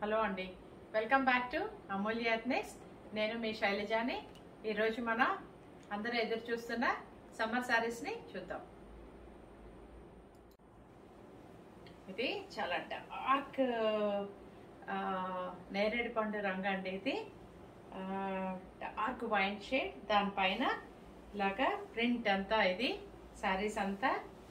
hello అండి welcome back to Amulya next నేను మీ శైలజాని ఈరోజు మనం అందరూ ఎదురు చూస్తున్న సమ్మర్ శారీస్ని చూద్దాం ఇది చాలా డార్క్ నేరేడు పండు రంగు అండి ఇది డార్క్ వైన్ షేడ్ దానిపైన ఇలాగా ప్రింట్ అంతా ఇది శారీస్ అంతా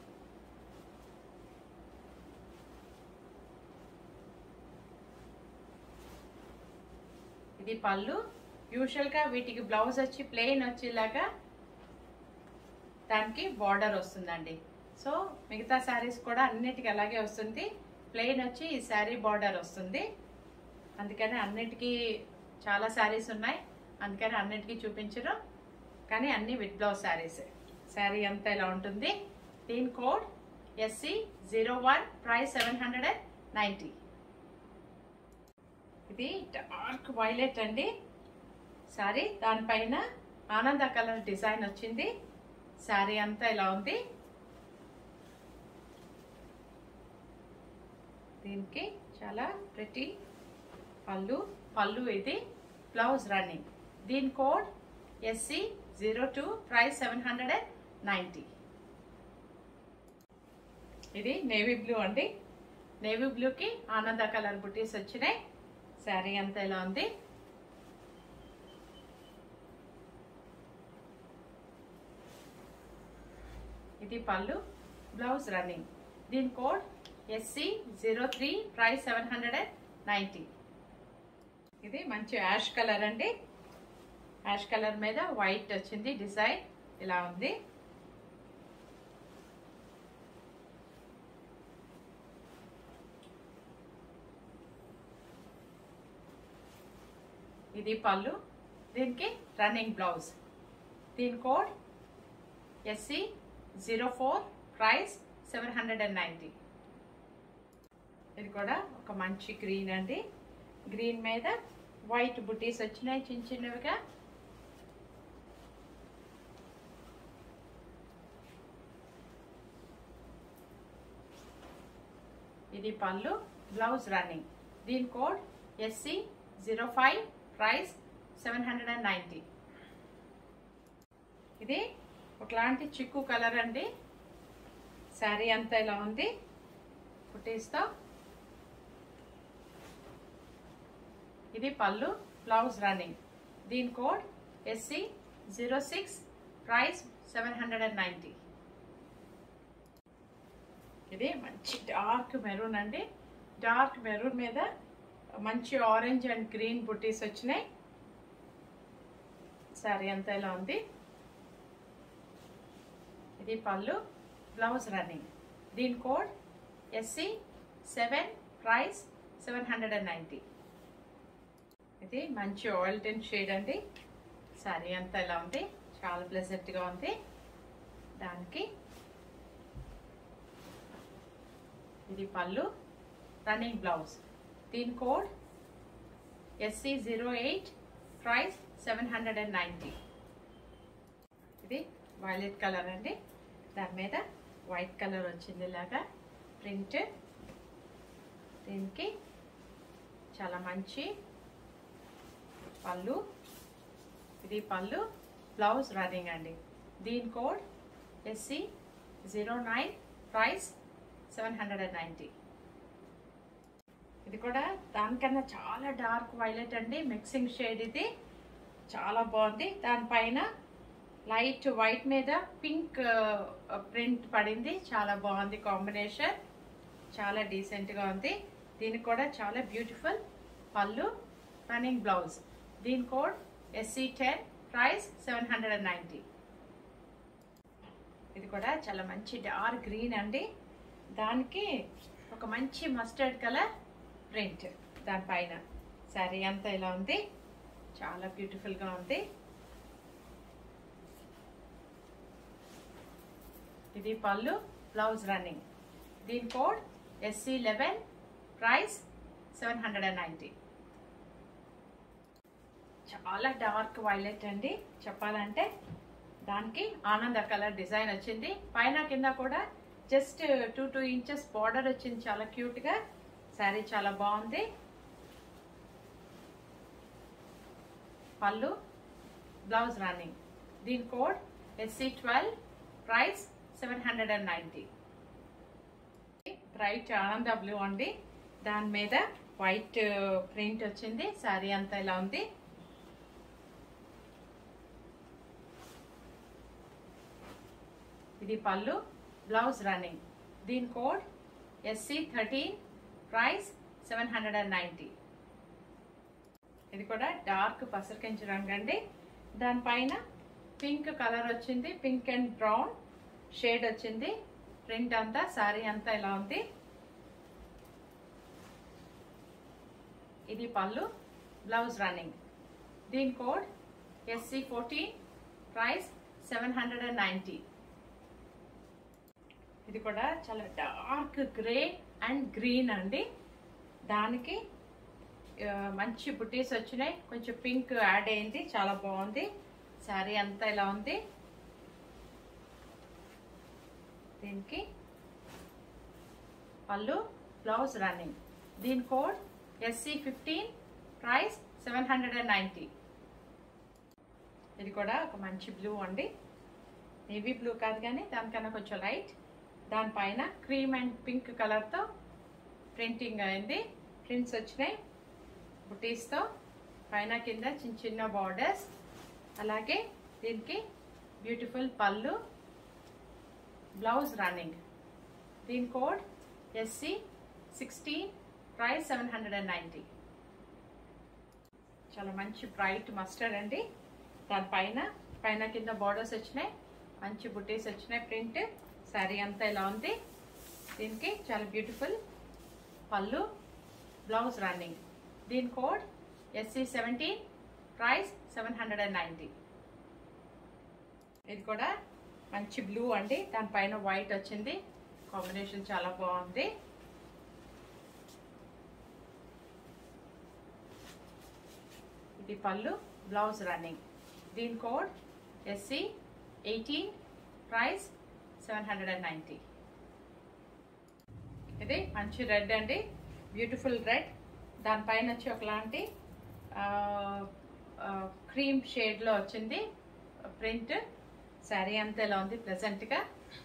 ఇది పళ్ళు యూజువల్గా వీటికి బ్లౌజ్ వచ్చి ప్లెయిన్ వచ్చేలాగా దానికి బార్డర్ వస్తుందండి సో మిగతా శారీస్ కూడా అన్నిటికీ అలాగే వస్తుంది ప్లెయిన్ వచ్చి ఈ శారీ బార్డర్ వస్తుంది అందుకని అన్నిటికీ చాలా శారీస్ ఉన్నాయి అందుకని అన్నిటికీ చూపించరు కానీ అన్ని విత్ బ్లౌజ్ శారీస్ శారీ అంతా ఇలా ఉంటుంది దీని code SC zero one price seven hundred and ninety ఇది డార్క్ వైలెట్ అండి సారీ దానిపైన ఆనంద కలర్ డిజైన్ వచ్చింది శారీ అంతా ఇలా ఉంది దీనికి చాలా ప్రతి పళ్ళు పళ్ళు ఇది బ్లౌజ్ రన్నింగ్ దీని code SC zero two price seven hundred and ninety ఇది నేవీ బ్లూ అండి నేవీ బ్లూకి ఆనంద కలర్ బుటీస్ వచ్చినాయి శారీ అంతా ఇలా ఉంది ఇది పళ్ళు బ్లౌజ్ రన్నింగ్ దీని code SC zero three price seven hundred and ninety ఇది మంచి యాష్ కలర్ అండి యాష్ కలర్ మీద వైట్ వచ్చింది డిజైన్ ఇలా ఉంది ఇది పళ్ళు దీనికి రన్నింగ్ బ్లౌజ్ దీని code SC zero four price seven hundred and ninety ఇది కూడా ఒక మంచి గ్రీన్ అండి గ్రీన్ మీద వైట్ బుటీస్ వచ్చినాయి చిన్న చిన్నవిగా ఇది పళ్ళు బ్లౌజ్ రన్నింగ్ దీని code SC zero five price seven hundred and ninety ఇది ఒకలాంటి చిక్కు కలర్ అండి శారీ అంతా ఇలా ఉంది కుట్టిస్తా ఇది పళ్ళు బ్లౌజ్ రన్నింగ్ దీని code SC zero six price seven hundred and ninety ఇది మంచి డార్క్ మెరూన్ అండి డార్క్ మెరూన్ మీద మంచి ఆరెంజ్ అండ్ గ్రీన్ బుటీస్ వచ్చినాయి శారీ అంతా ఇలా ఉంది ఇది పళ్ళు బ్లౌజ్ రన్నింగ్ దీని code SC seven price seven hundred and ninety ఇది మంచి ఆయిల్ టెన్ షేడ్ అండి శారీ అంతా ఇలా ఉంది చాలా ప్లెజెంట్గా ఉంది దానికి ఇది పళ్ళు రన్నింగ్ బ్లౌజ్ దీని code SC zero eight price seven hundred and ninety ఇది వైలెట్ కలర్ అండి దాని మీద వైట్ కలర్ వచ్చింది ఇలాగా ప్రింట్ దీనికి చాలా మంచి పళ్ళు ఇది పళ్ళు బ్లౌజ్ రన్నింగ్ అండి దీని code SC zero nine price seven hundred and ninety ఇది కూడా దానికన్నా చాలా డార్క్ వైలెట్ అండి మిక్సింగ్ షేడ్ ఇది చాలా బాగుంది దానిపైన లైట్ వైట్ మీద పింక్ ప్రింట్ పడింది చాలా బాగుంది కాంబినేషన్ చాలా డీసెంట్గా ఉంది దీనికి కూడా చాలా బ్యూటిఫుల్ పళ్ళు రన్నింగ్ బ్లౌజ్ దీని code SC ten price seven hundred and ninety ఇది కూడా చాలా మంచి డార్క్ గ్రీన్ అండి దానికి ఒక మంచి మస్టర్డ్ కలర్ ప్రింట్ దానిపైన శారీ అంతా ఇలా ఉంది చాలా బ్యూటిఫుల్గా ఉంది ఇది పళ్ళు బ్లౌజ్ రన్నింగ్ దీని code SC eleven price seven hundred and ninety చాలా డార్క్ వైలెట్ అండి చెప్పాలంటే దానికి ఆనంద కలర్ డిజైన్ వచ్చింది పైన కింద కూడా just two two inches border వచ్చింది చాలా క్యూట్గా శారీ చాలా బాగుంది పళ్ళు బ్లౌజ్ రన్నింగ్ దీని code SC twelve price seven hundred and ninety bright ఆనంద బ్లూ అండి దాని మీద వైట్ ప్రింట్ వచ్చింది శారీ అంతా ఇలా ఉంది ఇది పళ్ళు బ్లౌజ్ రన్నింగ్ దీని code SC thirteen price seven hundred and ninety ఇది కూడా డార్క్ పసరికించు రంగు అండి దానిపైన పింక్ కలర్ వచ్చింది పింక్ అండ్ బ్రౌన్ షేడ్ వచ్చింది ప్రింట్ అంతా శారీ అంతా ఇలా ఉంది ఇది పళ్ళు బ్లౌజ్ రన్నింగ్ దీని code SC fourteen price seven hundred and ninety ఇది కూడా చాలా డార్క్ గ్రే అండ్ గ్రీన్ అండి దానికి ఆ, మంచి బుటీస్ వచ్చినాయి కొంచెం పింక్ యాడ్ అయింది చాలా బాగుంది శారీ అంతా ఇలా ఉంది దీనికి పళ్ళు బ్లౌజ్ రన్నింగ్ దీని code SC fifteen price seven hundred and ninety ఇది కూడా ఒక మంచి బ్లూ అండి నేవీ బ్లూ కాదు కానీ దానికన్నా కొంచెం లైట్ దానిపైన క్రీమ్ అండ్ పింక్ కలర్తో ప్రింటింగ్ అయింది ప్రింట్స్ వచ్చినాయి బుటీస్తో పైన కింద చిన్న చిన్న బార్డర్స్ అలాగే దీనికి బ్యూటిఫుల్ పళ్ళు బ్లౌజ్ రన్నింగ్ దీని code SC sixteen price seven hundred and ninety చాలా మంచి బ్రైట్ మస్టర్డ్ అండి దానిపైన పైన కింద బార్డర్స్ వచ్చినాయి మంచి బుటీస్ వచ్చినాయి ప్రింట్ శారీ అంతా ఇలా ఉంది దీనికి చాలా బ్యూటిఫుల్ పళ్ళు బ్లౌజ్ రన్నింగ్ దీని code SC seventeen price seven hundred and ninety ఇది కూడా మంచి బ్లూ అండి దానిపైన వైట్ వచ్చింది కాంబినేషన్ చాలా బాగుంది ఇది పళ్ళు బ్లౌజ్ రన్నింగ్ దీని code SC eighteen price seven hundred and ninety ఇది మంచి రెడ్ అండి బ్యూటిఫుల్ రెడ్ దానిపైన వచ్చి ఒకలాంటి క్రీమ్ షేడ్లో వచ్చింది ప్రింట్ శారీ అంతా ఇలా ఉంది ప్లెజెంట్గా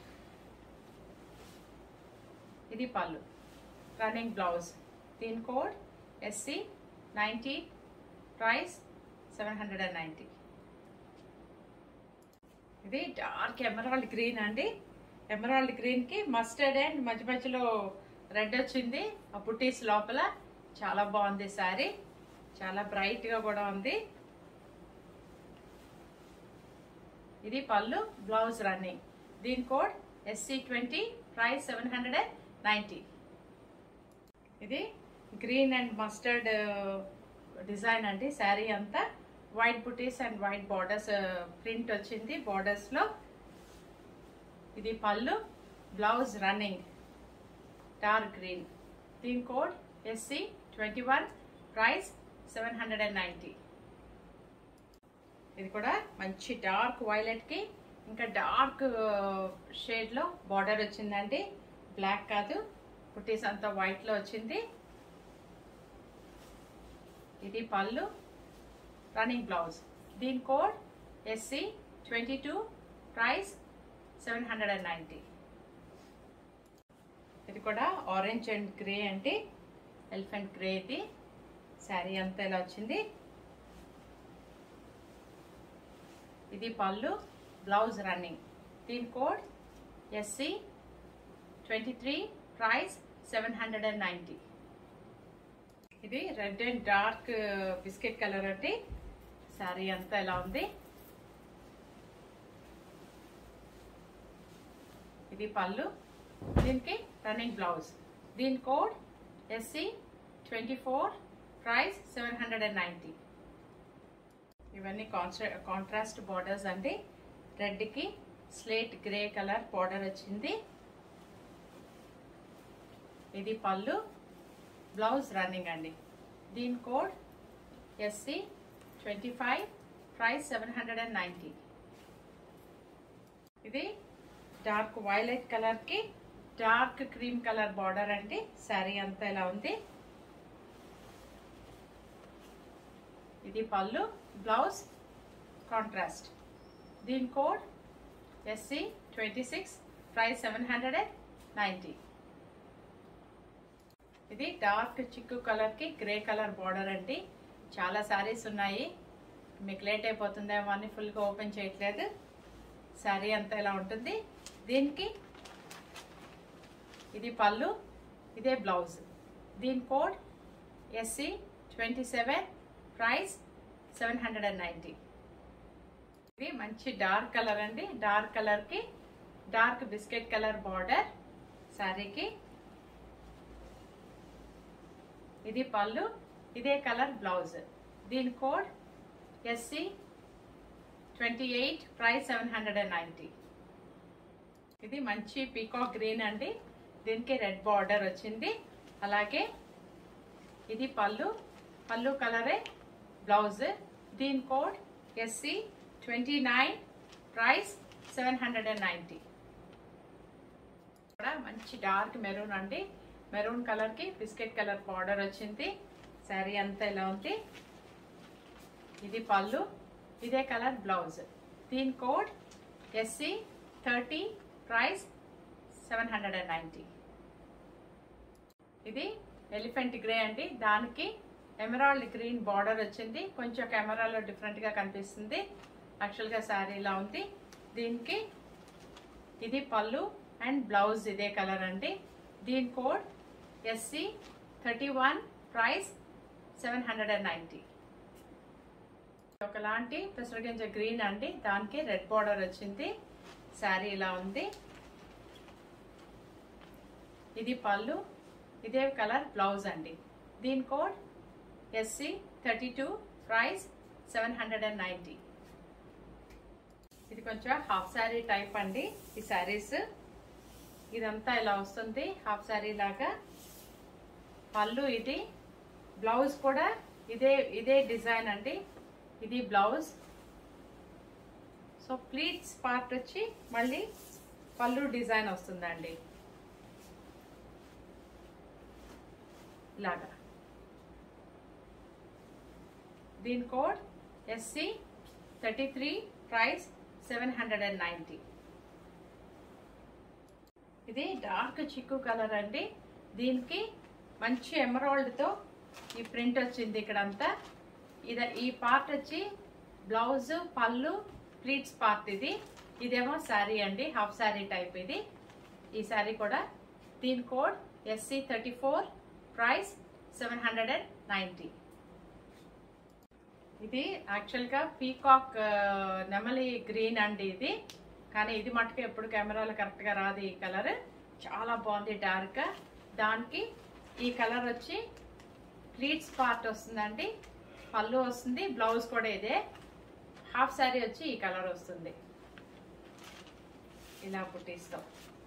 ఇది పళ్ళు రన్నింగ్ బ్లౌజ్ దీని code SC ninety price seven hundred and ninety ఇది డార్క్ ఎమరాల్డ్ గ్రీన్ అండి ఎమరాల్డ్ గ్రీన్ కి మస్టర్డ్ అండ్ మధ్య మధ్యలో రెడ్ వచ్చింది ఆ బుటీస్ లోపల చాలా బాగుంది శారీ చాలా బ్రైట్ గా కూడా ఉంది ఇది పళ్ళు బ్లౌజ్ రన్నింగ్ దీని code SC twenty price seven hundred and ninety ఇది గ్రీన్ అండ్ మస్టర్డ్ డిజైన్ అండి శారీ అంతా వైట్ బుటీస్ అండ్ వైట్ బార్డర్స్ ప్రింట్ వచ్చింది బార్డర్స్ లో ఇది పళ్ళు బ్లౌజ్ రన్నింగ్ డార్క్ గ్రీన్ దీని code SC twenty one price seven hundred and ninety ఇది కూడా మంచి డార్క్ వైలెట్ కి ఇంకా డార్క్ షేడ్ లో బార్డర్ వచ్చిందండి బ్లాక్ కాదు పుట్టీస్ అంతా వైట్ లో వచ్చింది ఇది పళ్ళు రన్నింగ్ బ్లౌజ్ దీని code SC twenty two price seven hundred and ninety ఇది కూడా ఆరెంజ్ అండ్ గ్రే అంటే ఎలిఫెంట్ గ్రే ఇది శారీ అంతా ఇలా వచ్చింది ఇది పళ్ళు బ్లౌజ్ రన్నింగ్ దీని code SC twenty three price seven hundred and ninety ఇది red and dark biscuit colour అంటే శారీ అంతా ఎలా ఉంది ఇది పళ్ళు దీనికి రన్నింగ్ బ్లౌజ్ దీని code SC twenty four price seven hundred and ninety ఇవన్నీ కాంట్రాస్ట్ బార్డర్స్ అండి రెడ్కి స్లేట్ గ్రే కలర్ బార్డర్ వచ్చింది ఇది పళ్ళు బ్లౌజ్ రన్నింగ్ అండి దీని code SC twenty five price seven hundred and ninety ఇది డార్క్ వైలెట్ కలర్కి డార్క్ క్రీమ్ కలర్ బార్డర్ అండి శారీ అంతా ఇలా ఉంది ఇది పళ్ళు బ్లౌజ్ కాంట్రాస్ట్ దీని code SC twenty six price seven hundred and ninety ఇది డార్క్ చిక్కు కలర్కి గ్రే కలర్ బార్డర్ అండి చాలా శారీస్ ఉన్నాయి మీకు లేట్ అయిపోతుందేమో అని ఫుల్గా ఓపెన్ చేయట్లేదు శారీ అంతా ఇలా ఉంటుంది దీనికి ఇది పళ్ళు ఇదే బ్లౌజ్ దీని code SC twenty seven price seven hundred and ninety ఇది మంచి డార్క్ కలర్ అండి డార్క్ కలర్కి డార్క్ బిస్కెట్ కలర్ బార్డర్ శారీకి ఇది పళ్ళు ఇదే కలర్ బ్లౌజ్ దీని code SC twenty eight price seven hundred and ninety ఇది మంచి పీకాక్ గ్రీన్ అండి దీనికి రెడ్ బార్డర్ వచ్చింది అలాగే ఇది పళ్ళు పళ్ళు కలరే బ్లౌజ్ దీని code SC twenty nine price seven hundred and ninety ఇక్కడ మంచి డార్క్ మెరూన్ అండి మెరూన్ కలర్కి బిస్కెట్ కలర్ బార్డర్ వచ్చింది శారీ అంతా ఇలా ఉంది ఇది పళ్ళు ఇదే కలర్ బ్లౌజ్ దీని code SC thirty price seven hundred and ninety ఇది ఎలిఫెంట్ గ్రే అండి దానికి ఎమరాల్డ్ గ్రీన్ బార్డర్ వచ్చింది కొంచెం కెమెరాలో డిఫరెంట్గా కనిపిస్తుంది యాక్చువల్గా శారీ ఇలా ఉంది దీనికి ఇది పళ్ళు అండ్ బ్లౌజ్ ఇదే కలర్ అండి దీని code SC thirty one price seven hundred and ninety ఒకలాంటి పెసరగింజ గ్రీన్ అండి దానికి రెడ్ బార్డర్ వచ్చింది శారీ ఇలా ఉంది ఇది పళ్ళు ఇదే కలర్ బ్లౌజ్ అండి దీని code SC thirty two price seven hundred and ninety ఇది కొంచెం హాఫ్ శారీ టైప్ అండి ఈ శారీస్ ఇదంతా ఇలా వస్తుంది హాఫ్ శారీ లాగా పళ్ళు ఇది బ్లౌజ్ కూడా ఇదే ఇదే డిజైన్ అండి ఇది బ్లౌజ్ సో ప్లీట్స్ పార్ట్ వచ్చి మళ్ళీ పళ్ళు డిజైన్ వస్తుందండి ఇలాగా దీని code SC thirty three price seven hundred and ninety ఇది డార్క్ చిక్కు కలర్ అండి దీనికి మంచి ఎమరాల్డ్తో ఈ ప్రింట్ వచ్చింది ఇక్కడంతా ఇది ఈ పార్ట్ వచ్చి బ్లౌజ్ పళ్ళు ప్లీట్స్ పార్ట్ ఇది ఇదేమో శారీ అండి హాఫ్ శారీ టైప్ ఇది ఈ శారీ కూడా దీని code SC thirty four price seven hundred and ninety ఇది యాక్చువల్గా పీకాక్ నెమలి గ్రీన్ అండి ఇది కానీ ఇది మటుకు ఎప్పుడు కెమెరాలో కరెక్ట్గా రాదు ఈ కలర్ చాలా బాగుంది డార్క్ దానికి ఈ కలర్ వచ్చి ప్లీట్స్ పార్ట్ వస్తుందండి పళ్ళు వస్తుంది బ్లౌజ్ కూడా ఇదే హాఫ్ శారీ వచ్చి ఈ కలర్ వస్తుంది ఇలా పుట్టిస్తాం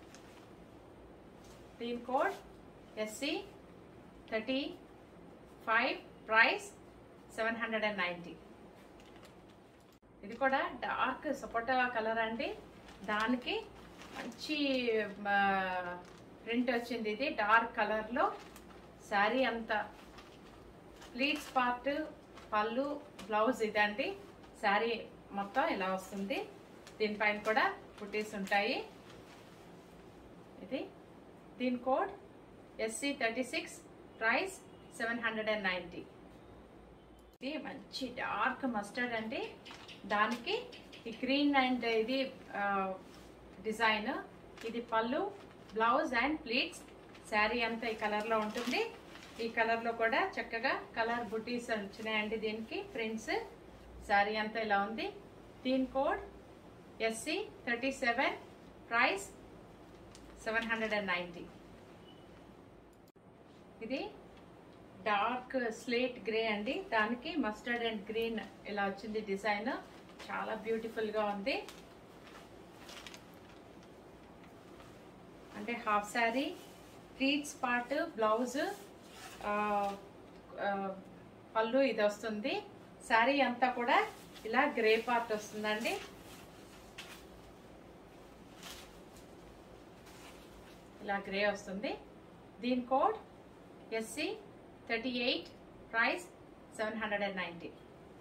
దీని code SC thirty five price seven hundred and ninety ఇది కూడా డార్క్ సపోటా కలర్ అండి దానికి మంచి ప్రింట్ వచ్చింది ఇది డార్క్ కలర్లో శారీ అంతా ప్లీట్స్ పార్ట్ పళ్ళు బ్లౌజ్ ఇదండి శారీ మొత్తం ఇలా వస్తుంది దీనిపైన కూడా కుటీస్ ఉంటాయి ఇది దీని code SC thirty six price seven hundred and ninety ఇది మంచి డార్క్ మస్టర్డ్ అండి దానికి ఈ గ్రీన్ అండ్ ఇది డిజైన్ ఇది పళ్ళు బ్లౌజ్ అండ్ ప్లీట్స్ శారీ అంతా ఈ కలర్లో ఉంటుంది ఈ కలర్లో కూడా చక్కగా కలర్ బుటీస్ వచ్చినాయండి దీనికి ప్రింట్స్ శారీ అంతా ఇలా ఉంది దీని code SC thirty seven price seven hundred and ninety ఇది డార్క్ స్లేట్ గ్రే అండి దానికి మస్టర్డ్ అండ్ గ్రీన్ ఇలా వచ్చింది డిజైన్ చాలా బ్యూటిఫుల్ గా ఉంది అంటే half sari pleats part blouse పళ్ళు ఇది వస్తుంది శారీ అంతా కూడా ఇలా గ్రే పార్ట్ వస్తుందండి ఇలా గ్రే వస్తుంది దీని code SC thirty eight price seven hundred and ninety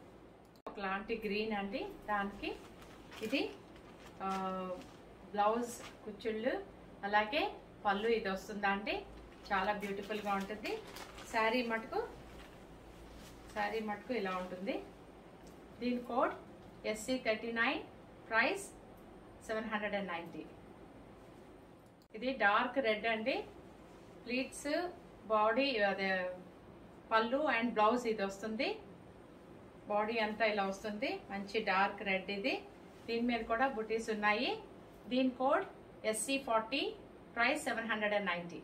ఒకలాంటి గ్రీన్ అండి దానికి ఇది ఆ, బ్లౌజ్ కుచ్చుళ్ళు అలాగే పళ్ళు ఇది వస్తుందా అండి చాలా బ్యూటిఫుల్గా ఉంటుంది శారీ మటుకు శారీ మటుకు ఇలా ఉంటుంది దీని code SC thirty nine price seven hundred and ninety ఇది డార్క్ రెడ్ అండి ప్లీట్స్ బాడీ అదే పళ్ళు అండ్ బ్లౌజ్ ఇది వస్తుంది బాడీ అంతా ఇలా వస్తుంది మంచి డార్క్ రెడ్ ఇది దీని మీద కూడా బుటీస్ ఉన్నాయి దీని code SC forty price seven hundred and ninety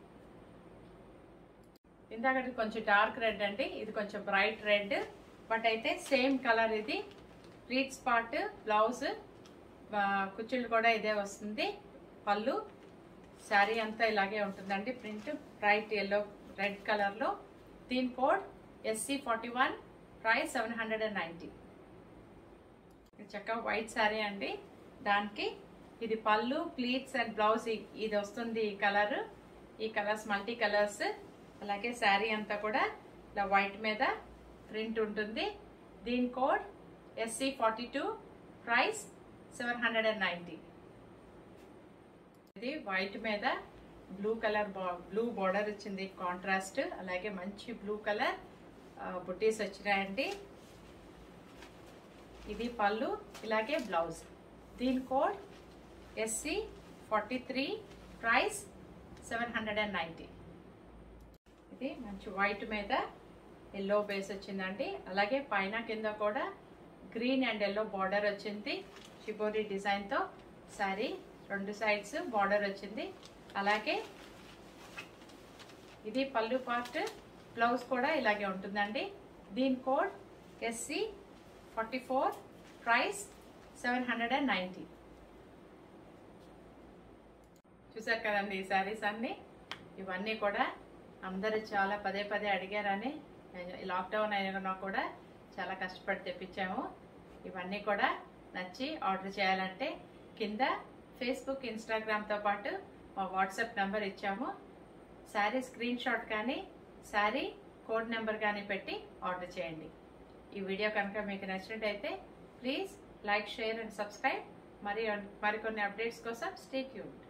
ఇందాకటి కొంచెం డార్క్ రెడ్ అండి ఇది కొంచెం బ్రైట్ రెడ్ బట్ అయితే సేమ్ కలర్ ఇది ప్లీట్స్ పార్ట్ బ్లౌజ్ కుచ్చుళ్ళు కూడా ఇదే వస్తుంది పళ్ళు శారీ అంతా ఇలాగే ఉంటుందండి ప్రింట్ బ్రైట్ ఎల్లో రెడ్ కలర్లో దీని code SC forty one price seven hundred and ninety చక్కగా వైట్ శారీ అండి దానికి ఇది పళ్ళు ప్లీట్స్ అండ్ బ్లౌజ్ ఇది వస్తుంది ఈ కలర్ ఈ కలర్స్ మల్టీ కలర్స్ అలాగే శారీ అంతా కూడా ఇలా వైట్ మీద ప్రింట్ ఉంటుంది దీని code SC forty two price seven hundred and ninety ఇది వైట్ మీద బ్లూ కలర్ బ్లూ బార్డర్ వచ్చింది కాంట్రాస్ట్ అలాగే మంచి బ్లూ కలర్ బుట్టీస్ వచ్చినాయండి ఇది పళ్ళు ఇలాగే బ్లౌజ్ దీని code SC forty three price seven hundred and ninety ఇది మంచి వైట్ మీద ఎల్లో బేస్ వచ్చిందండి అలాగే పైన కింద కూడా గ్రీన్ అండ్ ఎల్లో బార్డర్ వచ్చింది షిబోరి డిజైన్తో సారీ రెండు సైడ్స్ బార్డర్ వచ్చింది అలాగే ఇది పళ్ళు పార్ట్ బ్లౌజ్ కూడా ఇలాగే ఉంటుందండి దీని code SC forty four price seven hundred and ninety చూసారు కదండి ఈ శారీస్ అన్ని ఇవన్నీ కూడా అందరూ చాలా పదే పదే అడిగారని లాక్డౌన్ అయినా కూడా చాలా కష్టపడి తెప్పించాము ఇవన్నీ కూడా నచ్చి ఆర్డర్ చేయాలంటే కింద ఫేస్బుక్ ఇన్స్టాగ్రామ్తో పాటు మా వాట్సాప్ నెంబర్ ఇచ్చాము శారీ స్క్రీన్ షాట్ కానీ శారీ కోడ్ నెంబర్ కానీ పెట్టి ఆర్డర్ చేయండి ఈ వీడియో కనుక మీకు నచ్చినట్టయితే please like share and subscribe మరి మరికొన్ని అప్డేట్స్ కోసం స్టే ట్యూన్